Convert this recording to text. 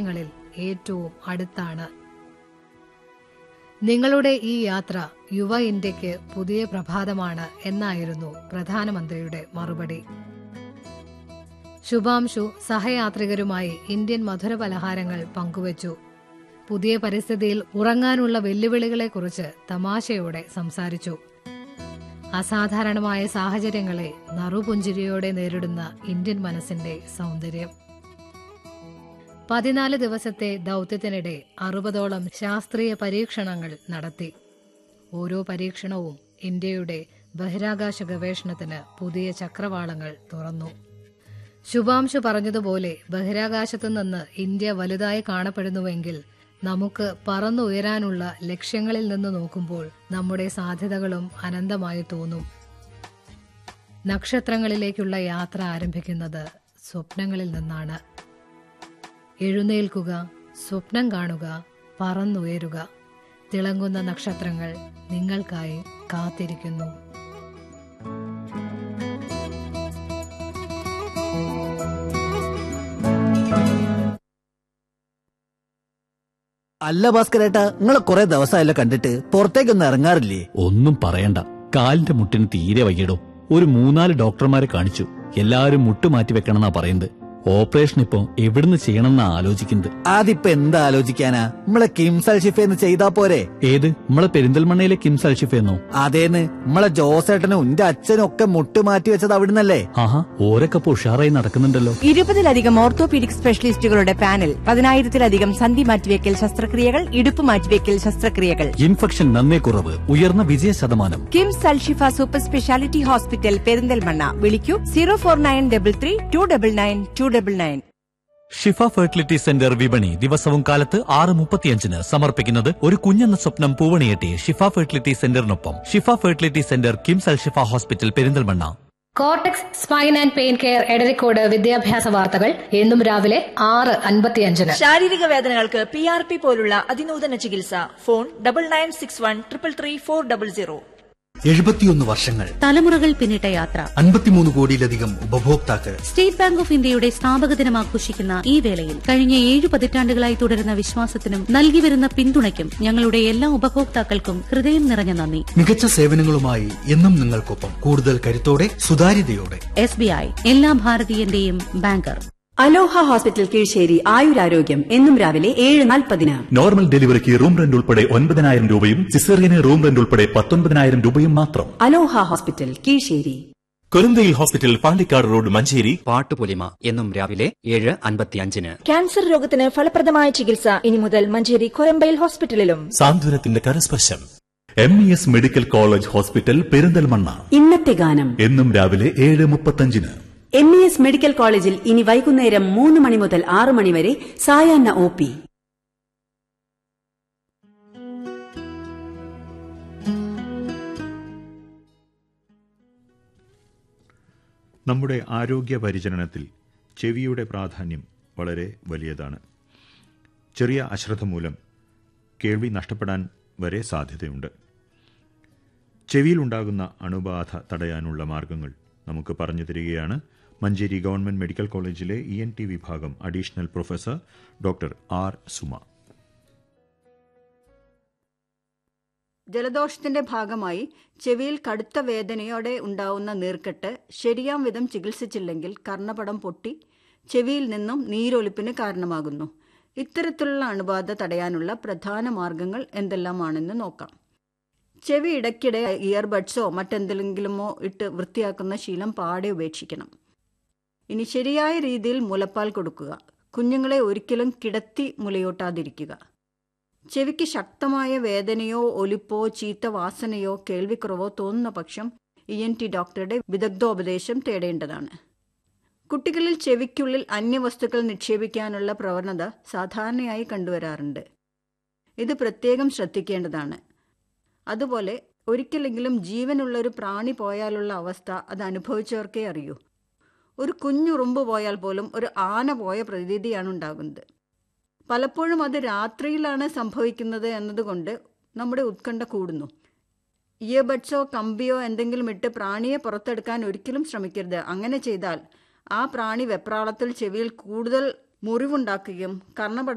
ഹൃദയങ്ങളിൽ ഏറ്റവും അടുത്താണ് നിങ്ങളുടെ ഈ യാത്ര യുവ ഇന്ത്യക്ക് പുതിയ പ്രഭാതമാണ് എന്നായിരുന്നു പ്രധാനമന്ത്രിയുടെ മറുപടി ശുഭാംശു സഹയാത്രികരുമായി ഇന്ത്യൻ മധുര പലഹാരങ്ങൾ പങ്കുവച്ചു പുതിയ പരിസ്ഥിതിയിൽ ഉറങ്ങാനുള്ള വെല്ലുവിളികളെക്കുറിച്ച് തമാശയോടെ സംസാരിച്ചു അസാധാരണമായ സാഹചര്യങ്ങളെ നറുപുഞ്ചിരിയോടെ നേരിടുന്ന ഇന്ത്യൻ മനസ്സിന്റെ സൗന്ദര്യം പതിനാല് ദിവസത്തെ ദൗത്യത്തിനിടെ അറുപതോളം ശാസ്ത്രീയ പരീക്ഷണങ്ങൾ നടത്തി ഓരോ പരീക്ഷണവും ഇന്ത്യയുടെ ബഹിരാകാശ ഗവേഷണത്തിന് പുതിയ ചക്രവാളങ്ങൾ തുറന്നു ശുഭാംശു പറഞ്ഞതുപോലെ ബഹിരാകാശത്തു നിന്ന് ഇന്ത്യ വലുതായി കാണപ്പെടുന്നുവെങ്കിൽ നമുക്ക് പറന്നുയരാനുള്ള ലക്ഷ്യങ്ങളിൽ നിന്ന് നോക്കുമ്പോൾ നമ്മുടെ സാധ്യതകളും അനന്തമായി തോന്നും നക്ഷത്രങ്ങളിലേക്കുള്ള യാത്ര ആരംഭിക്കുന്നത് സ്വപ്നങ്ങളിൽ നിന്നാണ് എഴുന്നേൽക്കുക സ്വപ്നം കാണുക പറന്നുയരുക തിളങ്ങുന്ന നക്ഷത്രങ്ങൾ നിങ്ങൾക്കായി കാത്തിരിക്കുന്നു അല്ല ഭാസ്കരേട്ടാ നിങ്ങളെ കുറെ ദിവസമായല്ലോ കണ്ടിട്ട് പുറത്തേക്കൊന്നും ഇറങ്ങാറില്ലേ ഒന്നും പറയണ്ട കാലിന്റെ മുട്ടിന് തീരെ വയ്യടോ ഒരു മൂന്നാല് ഡോക്ടർമാരെ കാണിച്ചു എല്ലാവരും മുട്ട് മാറ്റി വെക്കണമെന്നാ പറയുന്നത് ഓപ്പറേഷൻ ഇപ്പൊ എവിടുന്ന് ചെയ്യണമെന്നാ ആലോചിക്കുന്നത് അതിപ്പോ എന്താ ആലോചിക്കാനാ നമ്മളെ കിംസൽ ഷിഫേന്ന് ചെയ്താ പോരെ ഏത് നമ്മളെ പെരിന്തൽമണ്ണയിലെ കിംസ് അൽഷിഫെന്നോ അതേന്ന് നമ്മളെ ജോസേട്ടനും എന്റെ അച്ഛനും ഒക്കെ മുട്ട് മാറ്റി വെച്ചത് അവിടുന്നല്ലേ ആഹാ ഓരൊക്കെ ഇപ്പൊ ഉഷാറായി നടക്കുന്നുണ്ടല്ലോ ഇരുപതിലധികം ഓർത്തോപീഡിക് സ്പെഷ്യലിസ്റ്റുകളുടെ പാനൽ പതിനായിരത്തിലധികം സന്ധി മാറ്റിവെക്കൽ ശസ്ത്രക്രിയകൾ ഇടുപ്പ് മാറ്റിവെക്കൽ ശസ്ത്രക്രിയകൾ ഇൻഫെക്ഷൻ നന്നേ കുറവ് ഉയർന്ന വിജയ ശതമാനം KIMS Al Shifa super speciality hospital Perinthalmanna വിളിക്കൂ zero four nine double three two double nine two double nine Shifa fertility centre വിപണി ദിവസവും കാലത്ത് ആറ് മുപ്പത്തിയഞ്ചിന് സമർപ്പിക്കുന്നത് ഒരു കുഞ്ഞെന്ന സ്വപ്നം പൂവണിയെട്ടി ഷിഫ ഫെർട്ടിലിറ്റി സെന്ററിനൊപ്പം Shifa fertility centre KIMS Al Shifa hospital Perinthalmanna cortex spine and pain care Edarikode വിദ്യാഭ്യാസ വാർത്തകൾ എന്നും രാവിലെ ആറ് അൻപത്തിയഞ്ചിന് ശാരീരിക വേദനകൾക്ക് പി ആർ പി പോലുള്ള അതിനൂതന ചികിത്സ phone double nine six one triple three four double zero എഴുപത്തിയൊന്ന് വർഷങ്ങൾ തലമുറകൾ പിന്നിട്ട യാത്ര അൻപത്തിമൂന്ന് കോടിയിലധികം ഉപഭോക്താക്കൾ സ്റ്റേറ്റ് ബാങ്ക് ഓഫ് ഇന്ത്യയുടെ സ്ഥാപക ദിനം ആഘോഷിക്കുന്ന ഈ വേളയിൽ കഴിഞ്ഞ ഏഴ് പതിറ്റാണ്ടുകളായി തുടരുന്ന വിശ്വാസത്തിനും നൽകി വരുന്ന പിന്തുണയ്ക്കും ഞങ്ങളുടെ എല്ലാ ഉപഭോക്താക്കൾക്കും ഹൃദയം നിറഞ്ഞ നന്ദി മികച്ച സേവനങ്ങളുമായി എന്നും നിങ്ങൾക്കൊപ്പം കൂടുതൽ കരുത്തോടെ സുതാര്യതയോടെ എസ് ബി ഐ എല്ലാ ഭാരതീയന്റെയും ബാങ്കർ അലോഹ ഹോസ്പിറ്റൽ കീഴ്ശ്ശേരി ആയുരാരോഗ്യം എന്നും രാവിലെ ഏഴ് നാൽപ്പതിന് നോർമൽ ഡെലിവറിക്ക് റൂം റെന്റ് ഉൾപ്പെടെ ഒൻപതിനായിരം രൂപയും സിസേറിയന് റൂം റെന്റ് ഉൾപ്പെടെ പത്തൊൻപതിനായിരം രൂപയും മാത്രം അലോഹ ഹോസ്പിറ്റൽ കീഴ്ശ്ശേരി കൊരന്തയിൽ ഹോസ്പിറ്റൽ പാണ്ടിക്കാട് റോഡ് മഞ്ചേരി പാട്ടുപൊലിമ എന്നും രാവിലെ ഏഴ് അൻപത്തിയഞ്ചിന് ക്യാൻസർ രോഗത്തിന് ഫലപ്രദമായ ചികിത്സ ഇനി മുതൽ മഞ്ചേരി കൊരമ്പയിൽ ഹോസ്പിറ്റലിലും സാന്ത്വനത്തിന്റെ കരസ്പർശം M E S medical college hospital Perinthalmanna ഇന്നത്തെ ഗാനം എന്നും രാവിലെ ഏഴ് മുപ്പത്തഞ്ചിന് എം ഇ എസ് മെഡിക്കൽ കോളേജിൽ ഇനി വൈകുന്നേരം മൂന്ന് മണി മുതൽ ആറ് മണി വരെ സായാഹ്ന ഒ പി നമ്മുടെ ആരോഗ്യ പരിചരണത്തിൽ ചെവിയുടെ പ്രാധാന്യം വളരെ വലിയതാണ് ചെറിയ അശ്രദ്ധ മൂലം കേൾവി നഷ്ടപ്പെടാൻ വരെ സാധ്യതയുണ്ട് ചെവിയിലുണ്ടാകുന്ന അണുബാധ തടയാനുള്ള മാർഗങ്ങൾ നമുക്ക് പറഞ്ഞു തരികയാണ് മഞ്ചേരി ഗവൺമെന്റ് മെഡിക്കൽ കോളേജിലെ ഇ എൻ ടി വിഭാഗം additional professor doctor R Suma ജലദോഷത്തിന്റെ ഭാഗമായി ചെവിയിൽ കടുത്ത വേദനയോടെ ഉണ്ടാവുന്ന നീർക്കെട്ട് ശരിയാം വിധം ചികിത്സിച്ചില്ലെങ്കിൽ കർണപടം പൊട്ടി ചെവിയിൽ നിന്നും നീരൊലിപ്പിന് കാരണമാകുന്നു ഇത്തരത്തിലുള്ള അണുബാധ തടയാനുള്ള പ്രധാന മാർഗങ്ങൾ എന്തെല്ലാമാണെന്ന് നോക്കാം ചെവി ഇടയ്ക്കിടെ ഇയർബഡ്സോ മറ്റെന്തെങ്കിലുമോ ഇട്ട് വൃത്തിയാക്കുന്ന ശീലം പാടെ ഉപേക്ഷിക്കണം ഇനി ശരിയായ രീതിയിൽ മുലപ്പാൽ കൊടുക്കുക കുഞ്ഞുങ്ങളെ ഒരിക്കലും കിടത്തി മുലയൂട്ടാതിരിക്കുക ചെവിക്ക് ശക്തമായ വേദനയോ ഒലിപ്പോ ചീത്ത വാസനയോ കേൾവിക്കുറവോ തോന്നുന്ന പക്ഷം ഇ എൻ ടി ഡോക്ടറുടെ വിദഗ്ധോപദേശം തേടേണ്ടതാണ് കുട്ടികളിൽ ചെവിക്കുള്ളിൽ അന്യവസ്തുക്കൾ നിക്ഷേപിക്കാനുള്ള പ്രവണത സാധാരണയായി കണ്ടുവരാറുണ്ട് ഇത് പ്രത്യേകം ശ്രദ്ധിക്കേണ്ടതാണ് അതുപോലെ ഒരിക്കലെങ്കിലും ജീവനുള്ള ഒരു പ്രാണി പോയാലുള്ള അവസ്ഥ അത് അനുഭവിച്ചവർക്കേ അറിയൂ ഒരു കുഞ്ഞുറുമ്പ് പോയാൽ പോലും ഒരു ആന പോയ പ്രതീതിയാണ് ഉണ്ടാകുന്നത് പലപ്പോഴും അത് രാത്രിയിലാണ് സംഭവിക്കുന്നത് എന്നതുകൊണ്ട് നമ്മുടെ ഉത്കണ്ഠ കൂടുന്നു ഇയർബഡ്സോ കമ്പിയോ എന്തെങ്കിലും ഇട്ട് പ്രാണിയെ പുറത്തെടുക്കാൻ ഒരിക്കലും ശ്രമിക്കരുത് അങ്ങനെ ചെയ്താൽ ആ പ്രാണി വെപ്രാളത്തിൽ ചെവിയിൽ കൂടുതൽ മുറിവുണ്ടാക്കുകയും കർണപട